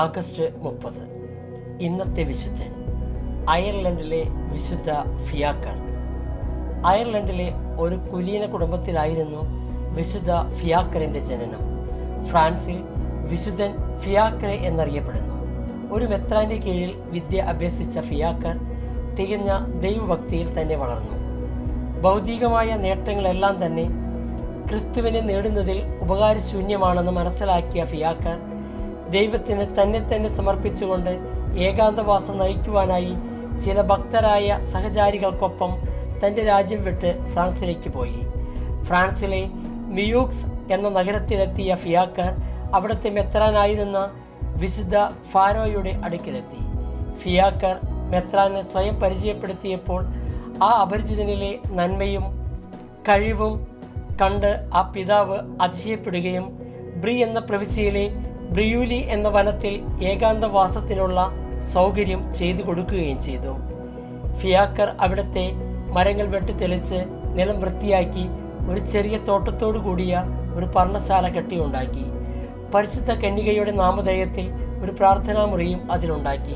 August മുപ്പത് ഇന്നത്തെ വിശുദ്ധൻ അയർലൻഡിലെ വിശുദ്ധ ഫിയാക്കർ അയർലൻഡിലെ ഒരു കുലീന കുടുംബത്തിലായിരുന്നു വിശുദ്ധ ഫിയാക്കറിന്റെ ജനനം ഫ്രാൻസിൽ വിശുദ്ധൻ ഫിയാക്കറെ എന്നറിയപ്പെടുന്നു ഒരു മെത്രാന്റെ കീഴിൽ വിദ്യ അഭ്യസിച്ച ഫിയാക്കർ തികഞ്ഞ ദൈവഭക്തിയിൽ തന്നെ വളർന്നു ഭൗതികമായ നേട്ടങ്ങളെല്ലാം തന്നെ ക്രിസ്തുവിനെ നേടുന്നതിൽ ഉപകാരശൂന്യമാണെന്ന് മനസ്സിലാക്കിയ ഫിയാക്കർ ദൈവത്തിന് തന്നെ തന്നെ സമർപ്പിച്ചുകൊണ്ട് ഏകാന്തവാസം നയിക്കുവാനായി ചില ഭക്തരായ സഹചാരികൾക്കൊപ്പം തൻ്റെ രാജ്യം വിട്ട് ഫ്രാൻസിലേക്ക് പോയി ഫ്രാൻസിലെ മിയൂക്സ് എന്ന നഗരത്തിലെത്തിയ ഫിയാക്കർ അവിടുത്തെ മെത്രാനായിരുന്ന വിശുദ്ധ ഫാരോയുടെ അടുക്കിലെത്തി ഫിയാക്കർ മെത്രാനെ സ്വയം പരിചയപ്പെടുത്തിയപ്പോൾ ആ അപരിചിതനിലെ നന്മയും കഴിവും കണ്ട് ആ പിതാവ് അതിശയപ്പെടുകയും ബ്രി എന്ന പ്രവിശ്യയിലെ ബ്രിയൂലി എന്ന വനത്തിൽ ഏകാന്തവാസത്തിനുള്ള സൗകര്യം ചെയ്തു കൊടുക്കുകയും ചെയ്തു ഫിയാക്കർ അവിടുത്തെ മരങ്ങൾ വെട്ടിത്തെളിച്ച് നിലം വൃത്തിയാക്കി ഒരു ചെറിയ തോട്ടത്തോടു കൂടിയ ഒരു പർണശാല കെട്ടിയുണ്ടാക്കി പരിശുദ്ധ കന്യകയുടെ നാമധേയത്തിൽ ഒരു പ്രാർത്ഥനാ മുറിയും അതിലുണ്ടാക്കി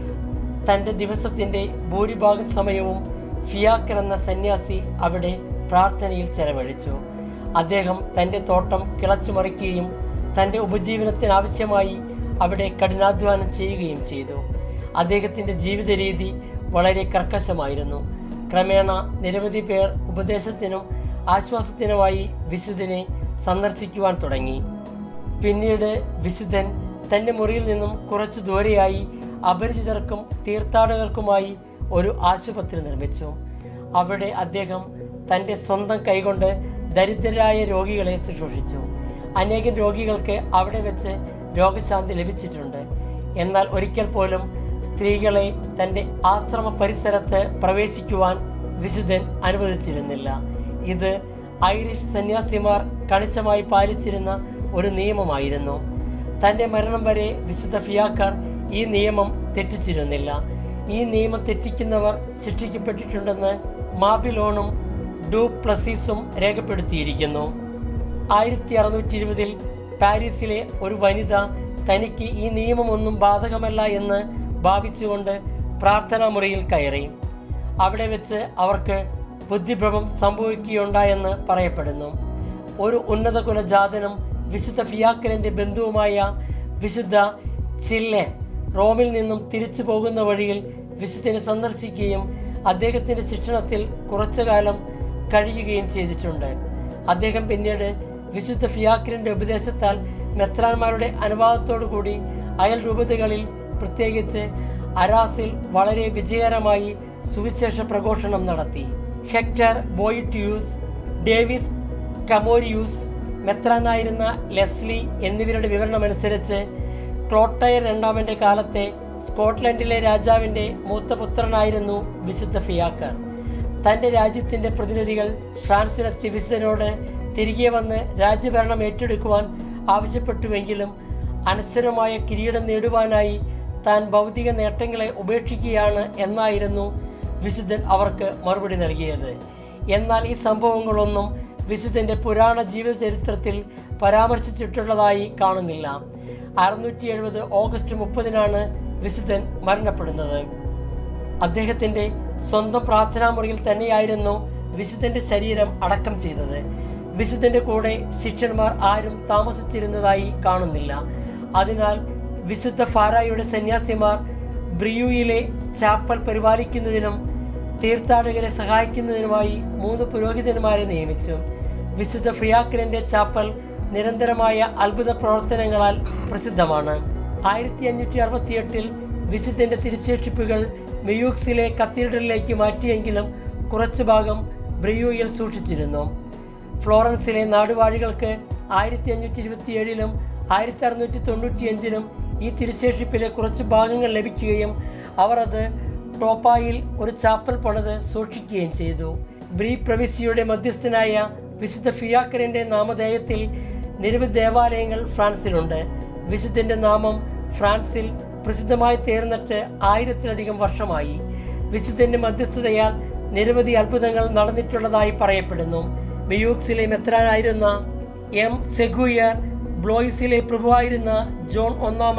തൻ്റെ ദിവസത്തിൻ്റെ ഭൂരിഭാഗം സമയവും ഫിയാക്കർ എന്ന സന്യാസി അവിടെ പ്രാർത്ഥനയിൽ ചെലവഴിച്ചു അദ്ദേഹം തൻ്റെ തോട്ടം കിളച്ചുമറിക്കുകയും തൻ്റെ ഉപജീവനത്തിനാവശ്യമായി അവിടെ കഠിനാധ്വാനം ചെയ്യുകയും ചെയ്തു അദ്ദേഹത്തിൻ്റെ ജീവിത രീതി വളരെ കർക്കശമായിരുന്നു ക്രമേണ നിരവധി പേർ ഉപദേശത്തിനും ആശ്വാസത്തിനുമായി വിശുദ്ധനെ സന്ദർശിക്കുവാൻ തുടങ്ങി പിന്നീട് വിശുദ്ധൻ തൻ്റെ മുറിയിൽ നിന്നും കുറച്ചു ദൂരെയായി അപരിചിതർക്കും തീർത്ഥാടകർക്കുമായി ഒരു ആശുപത്രി നിർമ്മിച്ചു അവിടെ അദ്ദേഹം തൻ്റെ സ്വന്തം കൈകൊണ്ട് ദരിദ്രരായ രോഗികളെ ശുശ്രൂഷിച്ചു അനേകം രോഗികൾക്ക് അവിടെ വെച്ച് രോഗശാന്തി ലഭിച്ചിട്ടുണ്ട് എന്നാൽ ഒരിക്കൽ പോലും സ്ത്രീകളെ തൻ്റെ ആശ്രമ പരിസരത്ത് പ്രവേശിക്കുവാൻ വിശുദ്ധൻ അനുവദിച്ചിരുന്നില്ല ഇത് ഐറിഷ് സന്യാസിമാർ കണിശമായി പാലിച്ചിരുന്ന ഒരു നിയമമായിരുന്നു തൻ്റെ മരണം വരെ വിശുദ്ധ ഫിയാക്കർ ഈ നിയമം തെറ്റിച്ചിരുന്നില്ല ഈ നിയമം തെറ്റിക്കുന്നവർ ശിക്ഷിക്കപ്പെട്ടിട്ടുണ്ടെന്ന് മാബിലോണും ഡു പ്ലസീസും രേഖപ്പെടുത്തിയിരിക്കുന്നു ആയിരത്തി അറുന്നൂറ്റി ഇരുപതിൽ പാരീസിലെ ഒരു വനിത തനിക്ക് ഈ നിയമമൊന്നും ബാധകമല്ല എന്ന് ഭാവിച്ചുകൊണ്ട് പ്രാർത്ഥനാ മുറിയിൽ കയറി അവിടെ വെച്ച് അവർക്ക് ബുദ്ധിഭ്രമം സംഭവിക്കുകയുണ്ടായെന്ന് പറയപ്പെടുന്നു ഒരു ഉന്നത കുലജാതനും വിശുദ്ധ ഫിയാക്കലിൻ്റെ ബന്ധുവുമായ വിശുദ്ധ ചില്ലേൻ റോമിൽ നിന്നും തിരിച്ചു പോകുന്ന വഴിയിൽ വിശുദ്ധനെ സന്ദർശിക്കുകയും അദ്ദേഹത്തിൻ്റെ ശിക്ഷണത്തിൽ കുറച്ചു കാലം കഴിയുകയും ചെയ്തിട്ടുണ്ട് അദ്ദേഹം പിന്നീട് വിശുദ്ധ ഫിയാക്കിലിൻ്റെ ഉപദേശത്താൽ മെത്രാന്മാരുടെ അനുവാദത്തോടു കൂടി അയൽ രൂപതകളിൽ പ്രത്യേകിച്ച് അരാസിൽ വളരെ വിജയകരമായി സുവിശേഷ പ്രഘോഷണം നടത്തി ഹെക്ടർ ബോയിറ്റ്യൂസ് ഡേവിസ് കമോരിയൂസ് മെത്രാനായിരുന്ന ലെസ്ലി എന്നിവരുടെ വിവരണമനുസരിച്ച് ക്ലോട്ടയർ രണ്ടാമൻ്റെ കാലത്തെ സ്കോട്ട്ലൻഡിലെ രാജാവിൻ്റെ മൂത്ത പുത്രനായിരുന്നു വിശുദ്ധ ഫിയാക്കർ തൻ്റെ രാജ്യത്തിൻ്റെ പ്രതിനിധികൾ ഫ്രാൻസിലെത്തി വിശുദ്ധനോട് തിരികെ വന്ന് രാജ്യഭരണം ഏറ്റെടുക്കുവാൻ ആവശ്യപ്പെട്ടുവെങ്കിലും അനശ്വരമായ കിരീടം നേടുവാനായി താൻ ഭൗതിക നേട്ടങ്ങളെ ഉപേക്ഷിക്കുകയാണ് എന്നായിരുന്നു വിശുദ്ധൻ അവർക്ക് മറുപടി നൽകിയത് എന്നാൽ ഈ സംഭവങ്ങളൊന്നും വിശുദ്ധൻ്റെ പുരാണ ജീവിത ചരിത്രത്തിൽ പരാമർശിച്ചിട്ടുള്ളതായി കാണുന്നില്ല അറുന്നൂറ്റി എഴുപത് ഓഗസ്റ്റ് മുപ്പതിനാണ് വിശുദ്ധൻ മരണപ്പെടുന്നത് അദ്ദേഹത്തിൻ്റെ സ്വന്തം പ്രാർത്ഥനാമുറിയിൽ തന്നെയായിരുന്നു വിശുദ്ധൻ്റെ ശരീരം അടക്കം ചെയ്തത് വിശുദ്ധൻ്റെ കൂടെ ശിഷ്യന്മാർ ആരും താമസിച്ചിരുന്നതായി കാണുന്നില്ല അതിനാൽ വിശുദ്ധ ഫാരായുടെ സന്യാസിമാർ ബ്രിയുയിലെ ചാപ്പൽ പരിപാലിക്കുന്നതിനും തീർത്ഥാടകരെ സഹായിക്കുന്നതിനുമായി മൂന്ന് പുരോഹിതന്മാരെ നിയമിച്ചു വിശുദ്ധ ഫിയാക്കിലിൻ്റെ ചാപ്പൽ നിരന്തരമായ അത്ഭുത പ്രവർത്തനങ്ങളാൽ പ്രസിദ്ധമാണ് ആയിരത്തി അഞ്ഞൂറ്റി അറുപത്തിയെട്ടിൽ വിശുദ്ധൻ്റെ തിരുശേഷിപ്പുകൾ മിയൂക്സിലെ കത്തീഡ്രലിലേക്ക് മാറ്റിയെങ്കിലും കുറച്ചു ഭാഗം ബ്രിയൂയിൽ സൂക്ഷിച്ചിരുന്നു ഫ്ലോറൻസിലെ നാടുവാഴികൾക്ക് ആയിരത്തി അഞ്ഞൂറ്റി ഇരുപത്തിയേഴിലും ആയിരത്തി അറുന്നൂറ്റി തൊണ്ണൂറ്റിയഞ്ചിലും ഈ തിരുശേഷിപ്പിലെ കുറച്ച് ഭാഗങ്ങൾ ലഭിക്കുകയും അവർ അത് ടോപ്പായിൽ ഒരു ചാപ്പൽ പണിത് സൂക്ഷിക്കുകയും ചെയ്തു ബ്രീ പ്രവിശ്യയുടെ മധ്യസ്ഥനായ വിശുദ്ധ ഫിയാക്കറിൻ്റെ നാമധേയത്തിൽ നിരവധി ദേവാലയങ്ങൾ ഫ്രാൻസിലുണ്ട് വിശുദ്ധൻ്റെ നാമം ഫ്രാൻസിൽ പ്രസിദ്ധമായി തീർന്നിട്ട് ആയിരത്തിലധികം വർഷമായി വിശുദ്ധൻ്റെ മധ്യസ്ഥതയാൽ നിരവധി അത്ഭുതങ്ങൾ നടന്നിട്ടുള്ളതായി പറയപ്പെടുന്നു മിയൂക്സിലെ മെത്രാനായിരുന്ന എം സെഗുയർ ബ്ലോയിസിലെ പ്രഭുവായിരുന്ന ജോൺ ഒന്നാമൻ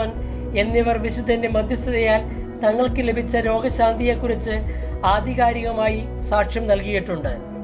എന്നിവർ വിശുദ്ധന്റെ മധ്യസ്ഥതയാൽ തങ്ങൾക്ക് ലഭിച്ച രോഗശാന്തിയെക്കുറിച്ച് ആധികാരികമായി സാക്ഷ്യം നൽകിയിട്ടുണ്ട്